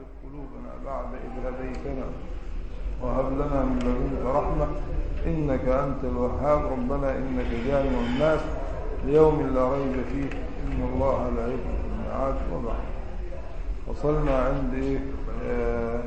تزغ قلوبنا بعد إذ هديتنا وهب لنا من لدنك رحمة إنك أنت الوهاب ربنا إنك جامع الناس ليوم لا ريب فيه إن الله لا يخلف الميعاد وبعد وصلنا عند إيه آه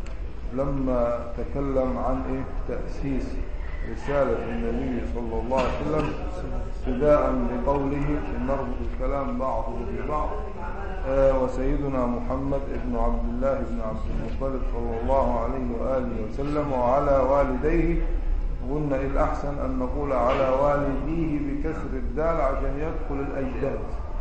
لما تكلم عن إيه تأسيس رسالة النبي صلى الله عليه وسلم ابتداء بقوله نربط الكلام بعضه ببعض آه وسيدنا محمد بن عبد الله بن عبد المطلب صلى الله عليه وآله وسلم وعلى والديه قلنا إيه الأحسن أن نقول على والديه بكسر الدال عشان يدخل الأجداد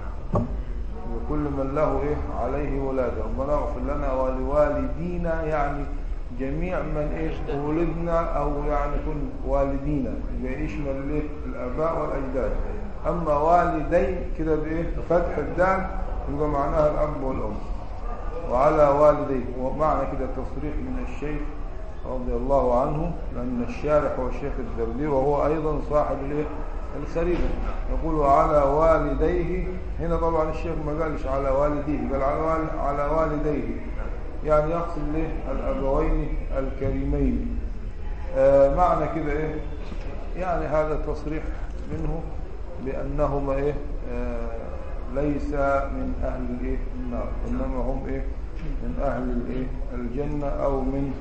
وكل من له إيه عليه ولاده ربنا اغفر لنا ولوالدينا يعني جميع من إيش ولدنا أو يعني كن والدينا يبقى يشمل إيه الآباء والأجداد أما والدين كده بإيه فتح الدال يبقى معناها الأب والأم وعلى والديه ومعنى كده تصريح من الشيخ رضي الله عنه لأن الشارح هو الشيخ الدردي وهو أيضا صاحب الايه الخريدة يقول على والديه هنا طبعا الشيخ ما قالش على والديه قال على على والديه يعني يقصد له الأبوين الكريمين آه معنى كده إيه يعني هذا تصريح منه بأنهما إيه آه ليس من أهل الإيه النار إنما هم إيه من أهل الإيه الجنة أو من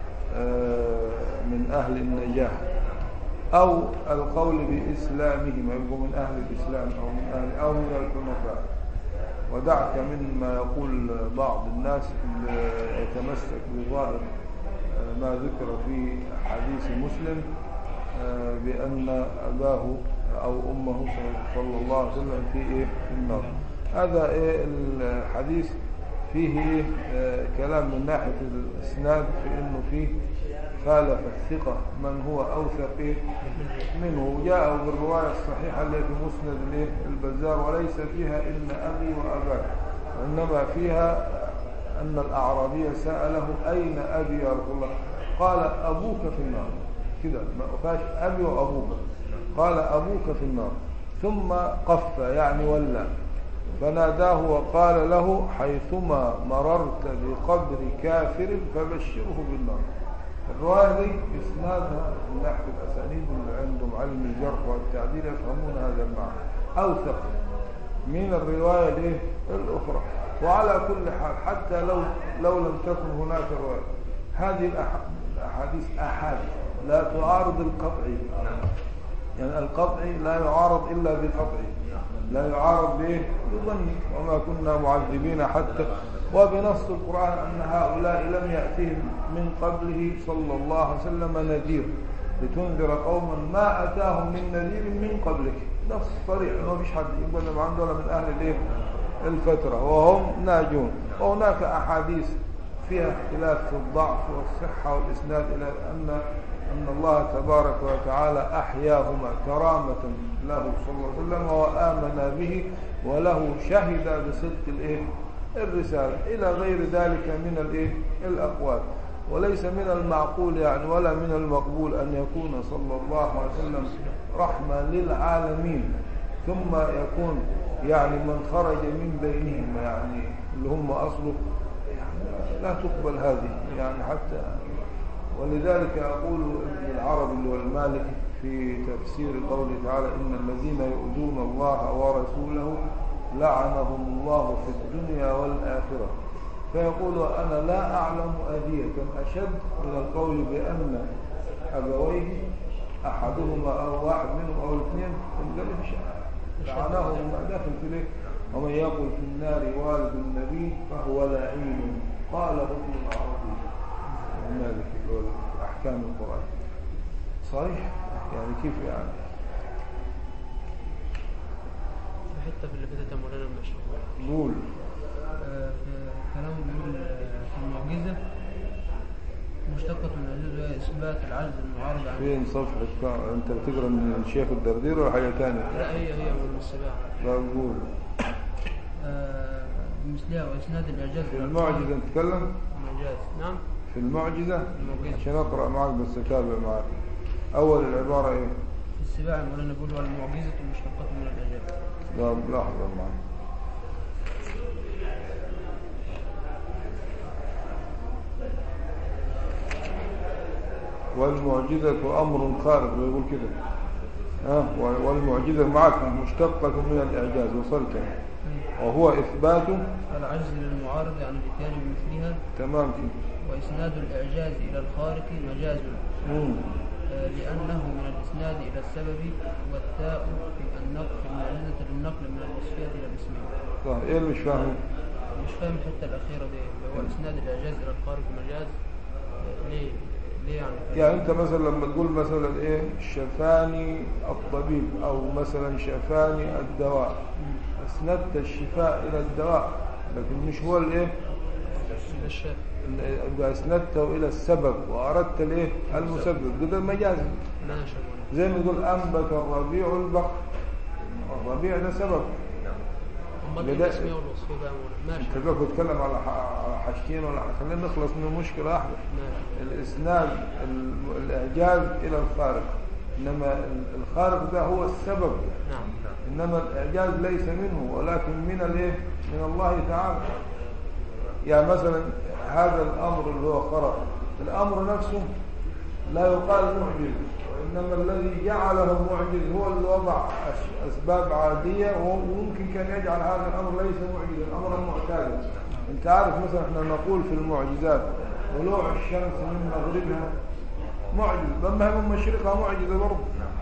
آه من أهل النجاح أو القول بإسلامهما يبقوا من أهل الإسلام أو من أهل أو من الحنفاء ودعك مما يقول بعض الناس اللي يتمسك بظاهر ما ذكر في حديث مسلم بأن أباه أو أمه صلى الله عليه وسلم في إيه في النار هذا إيه الحديث فيه إيه كلام من ناحية الإسناد في إنه فيه خالف الثقة من هو أوثق إيه منه جاء بالرواية الصحيحة التي في مسند البزار وليس فيها إن أبي وأباك وإنما فيها أن الأعرابي سأله أين أبي يا رسول الله قال أبوك في النار كده ما فيهاش أبي وأبوك قال أبوك في النار ثم قف يعني ولى فناداه وقال له حيثما مررت بقبر كافر فبشره بالنار الرواية دي إسنادها من ناحية الأسانيد اللي عندهم علم الجرح والتعديل يفهمون هذا المعنى أوثق من الرواية الايه الأخرى وعلى كل حال حتى لو لو لم تكن هناك رواية هذه الأحاديث أحاد لا تعارض القطعي يعني القطعي لا يعارض إلا بالقطعي لا يعارض به بظن وما كنا معذبين حتى وبنص القرآن أن هؤلاء لم يأتهم من قبله صلى الله عليه وسلم نذير لتنذر قوما ما أتاهم من نذير من قبلك نص صريح ما فيش حد يقول لهم عنده من أهل الايه الفترة وهم ناجون وهناك أحاديث فيها اختلاف في الضعف والصحة والإسناد إلى أن أن الله تبارك وتعالى أحياهما كرامة له صلى الله عليه وسلم وآمن به وله شهد بصدق الإيه الرسالة إلى غير ذلك من الإيه الأقوال وليس من المعقول يعني ولا من المقبول أن يكون صلى الله عليه وسلم رحمة للعالمين ثم يكون يعني من خرج من بينهم يعني اللي هم أصله يعني لا تقبل هذه يعني حتى ولذلك أقول ابن العربي والمالك في تفسير قوله تعالى إن الذين يؤذون الله ورسوله لعنهم الله في الدنيا والآخرة فيقول أنا لا أعلم أذية أشد من القول بأن أبويه أحدهما أو واحد منهم أو الاثنين انقلب لعناهم ما داخل في ليه ومن يقول في النار والد النبي فهو لعين قال ابن العربي المالك أحكام القرآن صحيح يعني كيف يعني حتى في اللي فاتت يا مولانا المشهور قول آه، كلام بيقول آه، في المعجزة مشتقة من العجز إثبات العجز المعارض عن فين صفحة كام انت بتقرا من الشيخ الدردير ولا حاجة تانية لا هي هي من السباع لا قول آه، مثلها وإسناد الإعجاز في إلى المعجزة نتكلم المعجاز نعم في المعجزة المعجزة. عشان اقرأ معك بس اتابع معك اول العبارة ايه في السباع يا مولانا بيقول والمعجزة مشتقة من الإعجاز لا لحظة معك والمعجزة أمر خارق بيقول كده ها والمعجزة معك مشتقة من الإعجاز وصلت وهو إثبات العجز للمعارض عن الاتيان بمثلها تمام كده وإسناد الإعجاز إلى الخارق مجاز مم. آه، لأنه من الإسناد إلى السبب والتاء في النقل في المعجزة للنقل من الوصفية إلى الاسمية صح إيه اللي مش فاهم مش فاهم الحتة الأخيرة دي اللي هو إسناد الإعجاز إلى الخارق مجاز آه، ليه؟ ليه يعني كده؟ يعني أنت مثلا لما تقول مثلا إيه شفاني الطبيب أو مثلا شفاني الدواء مم. أسندت الشفاء إلى الدواء لكن مش هو الإيه ده الشافعي يبقى أسندته إلى السبب وأردت الإيه المسبب ده مجاز ماشي يا مولانا. زي ما نقول أنبت الربيع البقر الربيع ده سبب أمال إيه بدأ- الاسمية والوصفية بقى يا مولانا؟ ماشي انت بقى بتتكلم على ح- على حاجتين ولا ح- خلينا نخلص من مشكلة واحدة ماشي الإسناد ال- الإعجاز إلى الخارق إنما ال- الخارق ده هو السبب نعم إنما الإعجاز ليس منه ولكن من الإيه؟ من الله تعالى يعني مثلا هذا الأمر اللي هو خرق الأمر نفسه لا يقال معجز وإنما الذي جعله معجز هو اللي وضع أش- أسباب عادية وممكن كان يجعل هذا الأمر ليس معجزا أمرا معتادا أنت عارف مثلا احنا نقول في المعجزات طلوع الشمس من مغربها معجز لما هي من مشرقها معجزة برضه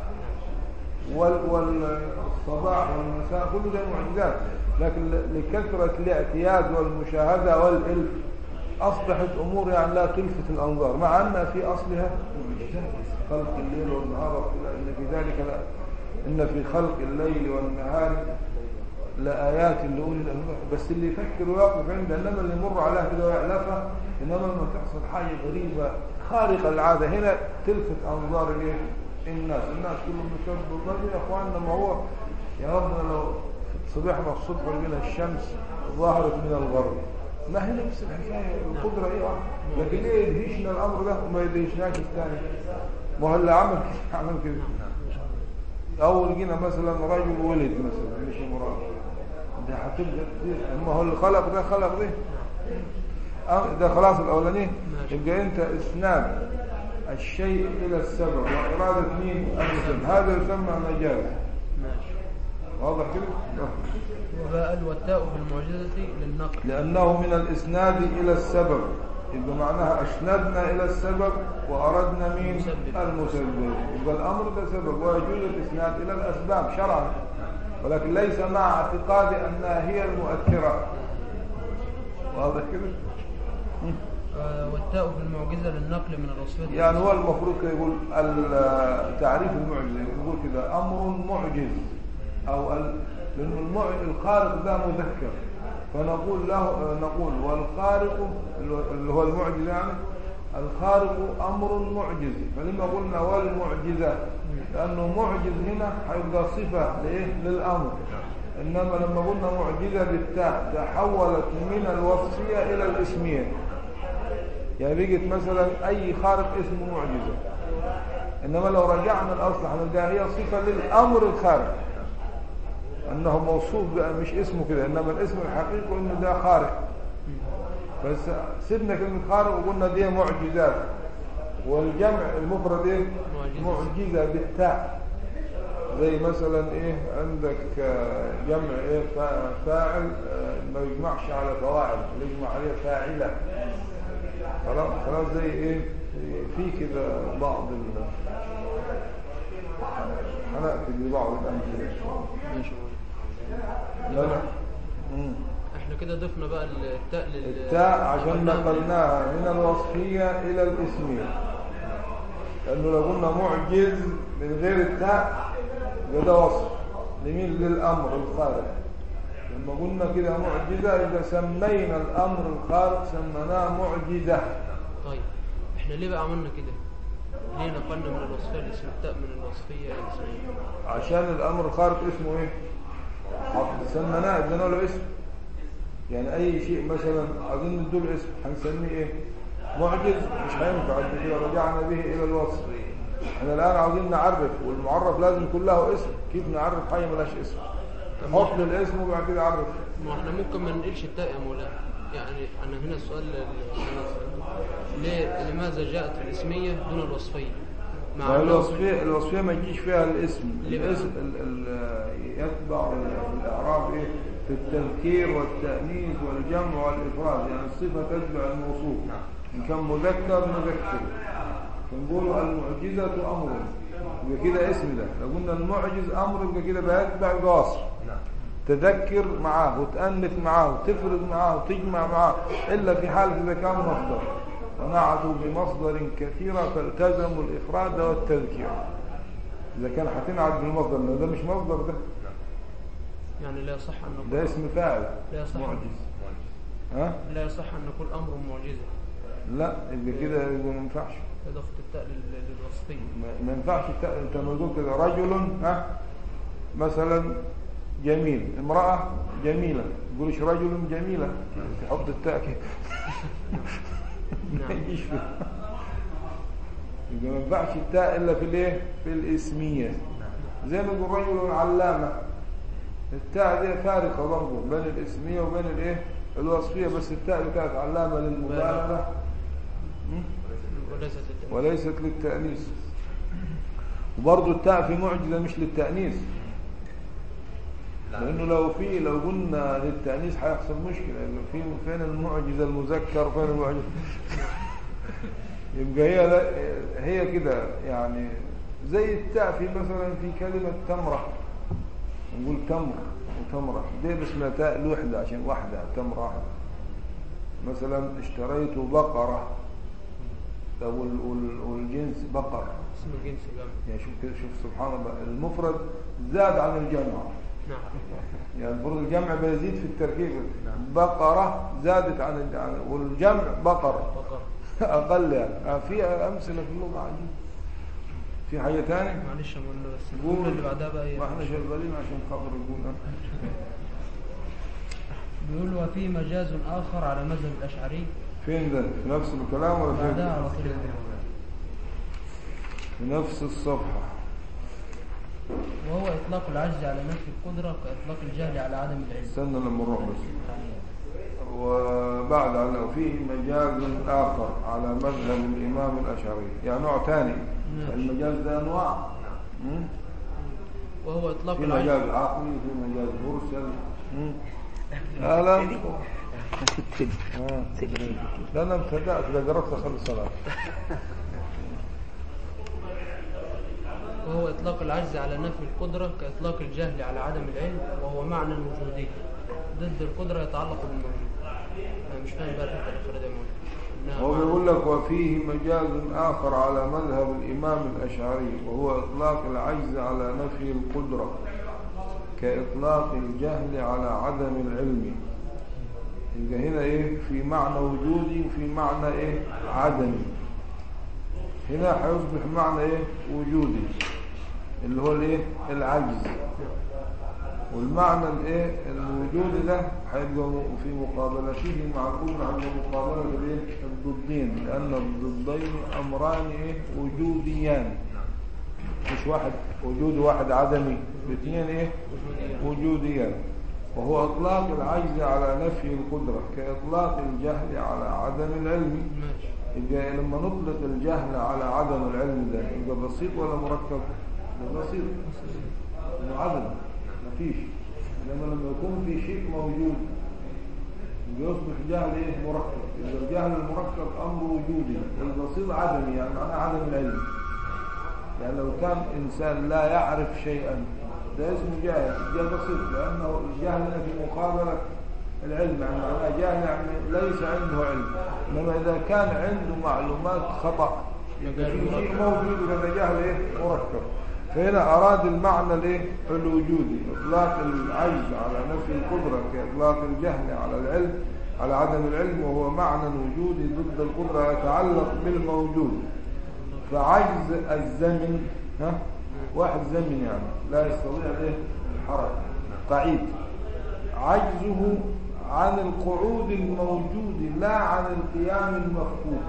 وال- والصباح والمساء كل ده معجزات لكن ل- لكثرة الاعتياد والمشاهدة والإلف أصبحت أمور يعني لا تلفت الأنظار مع أن في أصلها معجزات خلق الليل والنهار إن في ذلك لا إن في خلق الليل والنهار لآيات لأولي الألباب بس اللي يفكر ويقف عنده إنما اللي يمر عليه كده ويعلفها إنما لما تحصل حاجة غريبة خارقة العادة هنا تلفت أنظار الإيه؟ الناس الناس كلهم بيكبروا طيب يا إخواننا ما هو يا ربنا لو صبحنا الصبح ولقينا الشمس ظهرت من الغرب ما هي نفس الحكاية القدرة إيه واحدة لكن ليه يدهشنا الأمر ده وما يدهشناش الثاني ما هو اللي عمل كده عمل كده أو لقينا مثلا رجل ولد مثلا مش امرأة ده هتبقى ما هو اللي خلق ده خلق ده أه، ده خلاص الأولاني ماشي. يبقى أنت إسناد الشيء إلى السبب وإرادة مين المسبب هذا يسمى مجاز ماشي واضح كده آه. وباء والتاء في المعجزة للنقل لأنه من الإسناد إلى السبب يبقى معناها أسندنا إلى السبب وأردنا مين المسبب. المسبب يبقى الأمر ده سبب ويجوز الإسناد إلى الأسباب شرعا ولكن ليس مع اعتقاد أنها هي المؤثرة واضح كده آه، والتاء في المعجزة للنقل من الوصفية يعني هو المفروض كده يقول ال- تعريف المعجزة يقول كده أمر معجز أو ال- لأن المع- الخارق ده مذكر فنقول له نقول والخارق اللي هو المعجز يعني الخارق أمر معجز فلما قلنا والمعجزة لأنه معجز هنا هيبقى صفة لإيه؟ للأمر إنما لما قلنا معجزة بالتاء تحولت من الوصفية إلى الاسمية يعني بيجت مثلا أي خارق اسمه معجزة إنما لو رجعنا الأصل هنلقاها هي صفة للأمر الخارق أنه موصوف بقى مش اسمه كده إنما الاسم الحقيقي إنه ده خارق بس سيبنا كلمة خارق وقلنا دي معجزات والجمع المفرد إيه؟ معجزة. معجزة بالتاء زي مثلا إيه عندك آه، جمع إيه فا- فاعل آه، ما يجمعش على فواعل يجمع عليه فاعلة خلاص خلاص زي ايه في كده بعض ال هنأتي ببعض الأمثلة ماشي لا لا مم. احنا كده ضفنا بقى التاء لل التاء عشان نقلناها من- نقلناها من الوصفية إلى الاسمية لأنه لو قلنا معجز من غير التاء يبقى ده وصف لمين للأمر الخارق لما قلنا كده معجزة إذا سمينا الأمر الخارق سميناه معجزة طيب احنا ليه بقى عملنا كده ليه نقلنا من الوصفية لاسم التاء من الوصفية للاسمية عشان الامر الخارق اسمه ايه حط- سميناه ادينا له اسم يعني اي شيء مثلا عايزين نديله اسم هنسميه ايه معجز مش هينفع قد كده رجعنا به الى الوصف احنا الان عاوزين نعرف والمعرف لازم يكون له اسم كيف نعرف حاجه ملهاش اسم طب حط للاسم وبعد كده عرف ما احنا ممكن ما ننقلش التاء يا مولانا يعني أنا هنا السؤال اللي أنا أسأله. ليه لماذا جاءت الاسمية دون الوصفية؟ مع أنه- الوصفية الوصفية ما تجيش فيها الاسم ليه بقى؟ الاسم ال ال يتبع ال- الإعراب إيه في التذكير والتأنيث والجمع والإفراد يعني الصفة تتبع الموصوف إن كان مذكر مذكر فنقول المعجزة أمر يبقى كده اسم ده لو قلنا المعجز أمر يبقى كده بيتبع الوصف تذكر معاه وتأنث معاه وتفرد معاه وتجمع معاه إلا في حالة إذا كان مصدر ونعتوا بمصدر كثيرة فالتزموا الإفراد والتذكير إذا كان هتنعت بالمصدر لأن ده مش مصدر ده يعني لا يصح أن نقول ده اسم فاعل لا يصح معجز ها لا يصح أن نقول أمر معجزة لا يبقى كده يبقى ما ينفعش إضافة التاء لل- للوصفية ما- ما ينفعش ت- انت لما تقول كده رجل ها مثلا جميل امرأة جميلة تقولش رجل جميلة تحط التاء كده ما نعم. يجيش فيه. يبقى ما ينفعش التاء الا في الايه في الاسمية زي ما نقول رجل علامة التاء دي فارقة برضه بين الاسمية وبين الايه الوصفية بس التاء بتاعت علامة للمبالغة م? وليست التاء وليست للتأنيث وبرضه التاء في معجزة مش للتأنيث لأنه لو في لو قلنا للتأنيث هيحصل مشكلة لأنه في فين المعجزة المذكر وفين المعجزة يبقى هي لا هي كده يعني زي التاء في مثلا في كلمة تمرة نقول تمر وتمرة دي اسمها تاء الوحدة عشان واحدة تمرة مثلا اشتريت بقرة طب وال- وال- والجنس بقر اسم الجنس جمع يعني شوف كده شوف سبحان الله المفرد زاد عن الجمع نعم يعني المفروض الجمع بيزيد في التركيب بقرة زادت عن ال- عن والجمع بقر بقر أقل يعني آه، في أمثلة في اللغة عجيب في حاجة تانية معلش يا مولانا بس قول. الجملة اللي بعدها بقى ما احنا ايه شغالين عشان خاطر يقول بيقول وفي مجاز آخر على مذهب الأشعري فين ده في نفس الكلام ولا بعدها فين على طول في نفس الصفحة وهو إطلاق العجز على نفي القدرة كإطلاق الجهل على عدم العلم استنى لما نروح بس وبعد على فيه مجاز آخر على مذهب الإمام الأشعري يعني نوع ثاني ماشي. المجاز ده أنواع مم؟ وهو إطلاق في العجز مجاز عقلي في مجاز مرسل مم؟ أهلا آه. لا أنا ابتدأت إذا قرأت خلص الصلاة وهو إطلاق العجز على نفي القدرة كإطلاق الجهل على عدم العلم وهو معنى وجودي ضد القدرة يتعلق بالموجود أنا مش فاهم بقى الحتة الأخيرة دي يا مولانا. إنها هو معنى- بيقول لك وفيه مجاز آخر على مذهب الإمام الأشعري وهو إطلاق العجز على نفي القدرة كإطلاق الجهل على عدم العلم يبقى هنا إيه في معنى وجودي وفي معنى إيه عدمي هنا هيصبح معنى إيه وجودي اللي هو الإيه العجز والمعنى الايه الوجود ده هيبقى في مقابلته معقول عند مقابله الايه الضدين لان الضدين امران ايه وجوديان مش واحد وجود واحد عدمي الاثنين ايه وجوديان وهو اطلاق العجز على نفي القدره كاطلاق الجهل على عدم العلم ماشي يبقى لما نطلق الجهل على عدم العلم ده يبقى بسيط ولا مركب؟ ده بسيط انه عدم مفيش انما لما يكون في شيء موجود يصبح جهل ايه مركب اذا الجهل المركب امر وجودي والبسيط عدمي يعني معناه عدم العلم يعني لو كان انسان لا يعرف شيئا ده اسمه جاهل ده بسيط لانه الجهل هنا في مقابله العلم يعني معناه جاهل يعني ليس عنده علم انما اذا كان عنده معلومات خطا يبقى في شيء موجود وهذا جهل ايه مركب فهنا أراد المعنى الايه الوجودي إطلاق العجز على نفي القدرة كإطلاق الجهل على العلم على عدم العلم وهو معنى وجودي ضد القدرة يتعلق بالموجود فعجز الزمن ها واحد زمن يعني لا يستطيع الايه الحركة قعيد عجزه عن القعود الموجود لا عن القيام المفقود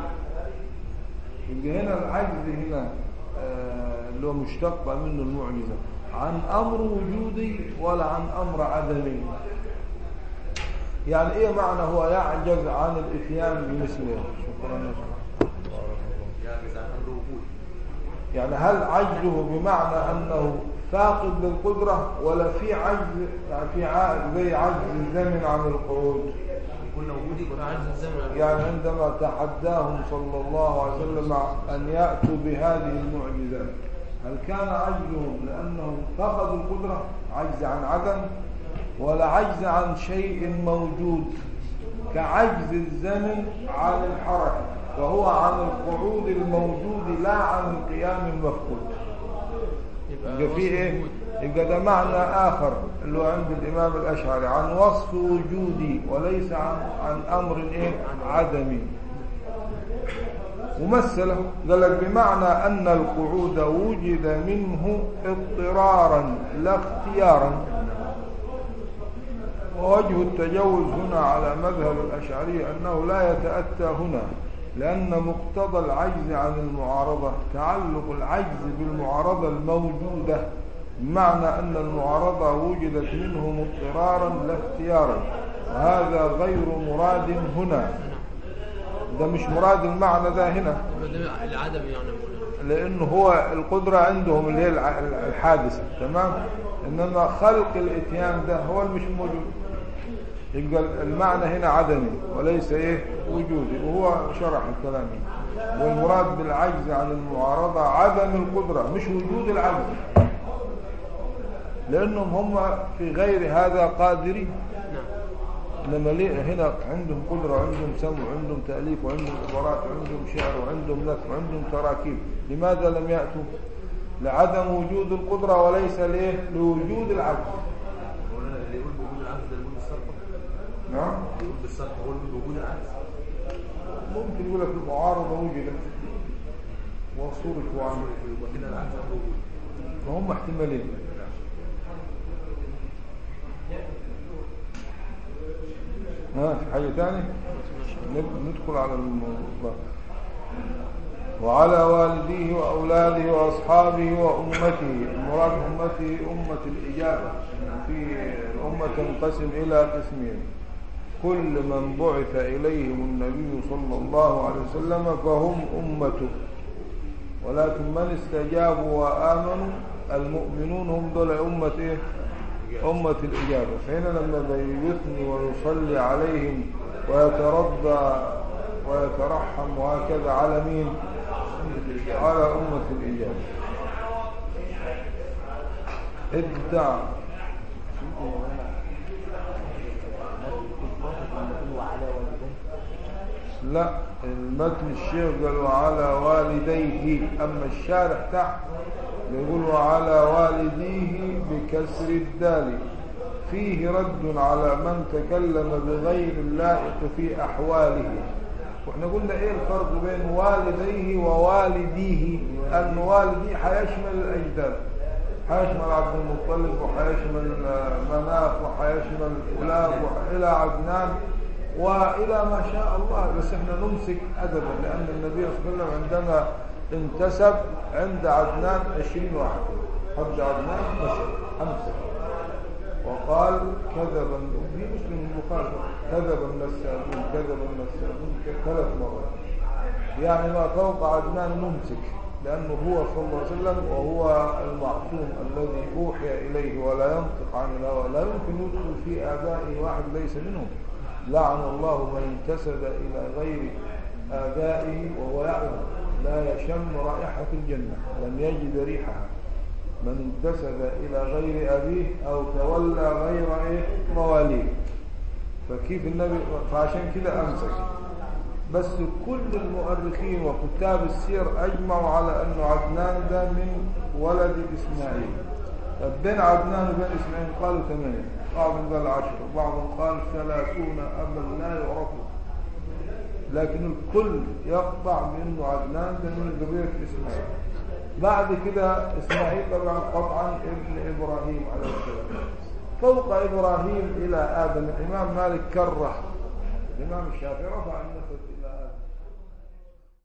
يبقى هنا العجز هنا آه، اللي هو مشتق منه المعجزة عن أمر وجودي ولا عن أمر عدمي يعني ايه معنى هو يعجز عن الاتيان بمثله شكرا يا شيخ. يعجز عن امر وجود يعني هل عجزه بمعنى انه فاقد للقدرة ولا في عجز يعني في عجز زي عجز الزمن عن القعود يكون وجود يبقى عجز الزمن عن يعني عندما تحداهم صلى الله عليه وسلم أن يأتوا بهذه المعجزات هل كان عجزهم لأنهم فقدوا القدرة عجز عن عدم ولا عجز عن شيء موجود كعجز الزمن عن الحركة وهو عن القعود الموجود لا عن القيام المفقود يبقى في ايه يبقى ده معنى اخر اللي هو عند الامام الاشعري عن وصف وجودي وليس عن عن امر ايه عدمي ومثله قال لك بمعنى ان القعود وجد منه اضطرارا لا اختيارا ووجه التجوز هنا على مذهب الاشعري انه لا يتاتى هنا لأن مقتضى العجز عن المعارضة تعلق العجز بالمعارضة الموجودة بمعنى أن المعارضة وجدت منه اضطرارا لا اختيارا وهذا غير مراد هنا ده مش مراد المعنى ده هنا يبقى ده العدم يعني مولانا. لأنه هو القدرة عندهم اللي هي الع- الحادثة تمام إنما خلق الإتيان ده هو اللي مش موجود يبقى المعنى هنا عدمي وليس إيه وجودي وهو شرح الكلام والمراد بالعجز عن المعارضة عدم القدرة مش وجود العجز لأنهم هم في غير هذا قادرين نعم انما ليه هنا عندهم قدره وعندهم سمع وعندهم تاليف وعندهم عبارات وعندهم شعر وعندهم نثر وعندهم تراكيب لماذا لم ياتوا لعدم وجود القدره وليس ليه لوجود العجز مولانا اللي يقول بوجود العجز ده يقول بالصرف نعم يقول بالصرف يقول بوجود العجز ممكن يقول لك المعارضه وجدت وصورت وعمل يبقى كده العجز امر وجود وهم احتمالين ها في حاجه ثانيه ند- ندخل على الموضوع وعلى والديه وأولاده وأصحابه وأمته المراد أمته أمة الإجابة في الأمة تنقسم إلى قسمين كل من بعث إليهم النبي صلى الله عليه وسلم فهم أمته ولكن من استجابوا وآمنوا المؤمنون هم دول أمة إيه؟ أمة الإجابة فهنا لما يثني ويصلي عليهم ويترضى ويترحم وهكذا على مين على أمة الإجابة ادع لا المتن الشيخ قال وعلى والديه أما الشارح تحت يقول وعلى والديه بكسر الدال فيه رد على من تكلم بغير اللائق في أحواله واحنا قلنا ايه الفرق بين والديه ووالديه ان والدي حيشمل الاجداد حيشمل عبد المطلب وحيشمل مناف وحيشمل كلاب الى عدنان والى ما شاء الله بس احنا نمسك ادبا لان النبي صلى الله عليه وسلم عندما انتسب عند عدنان 20 واحد حد عدنان مسك امسك وقال كذبا في مسلم البخاري كذب النسابون كذب النسابون ثلاث مرات يعني ما فوق عدنان ممسك لأنه هو صلى الله عليه وسلم وهو المعصوم الذي أوحي إليه ولا ينطق عن الهوى لا يمكن يدخل في آبائه واحد ليس منهم لعن الله من انتسب إلى غير آبائه وهو يعلم لا يشم رائحة الجنة لم يجد ريحها من انتسب إلى غير أبيه أو تولى غير إيه مواليه فكيف النبي فعشان كده أمسك بس كل المؤرخين وكتاب السير أجمعوا على أنه عدنان ده من ولد إسماعيل طب بين عدنان وبين إسماعيل قالوا ثمانية بعضهم قال عشرة وبعضهم قال ثلاثون أبا لا يعرفون لكن الكل يقطع بأنه عدنان ده من ذرية إسماعيل بعد كده إسماعيل طبعا قطعا ابن إبراهيم عليه السلام فوق إبراهيم إلى آدم الإمام مالك كره الإمام الشافعي رفع النسب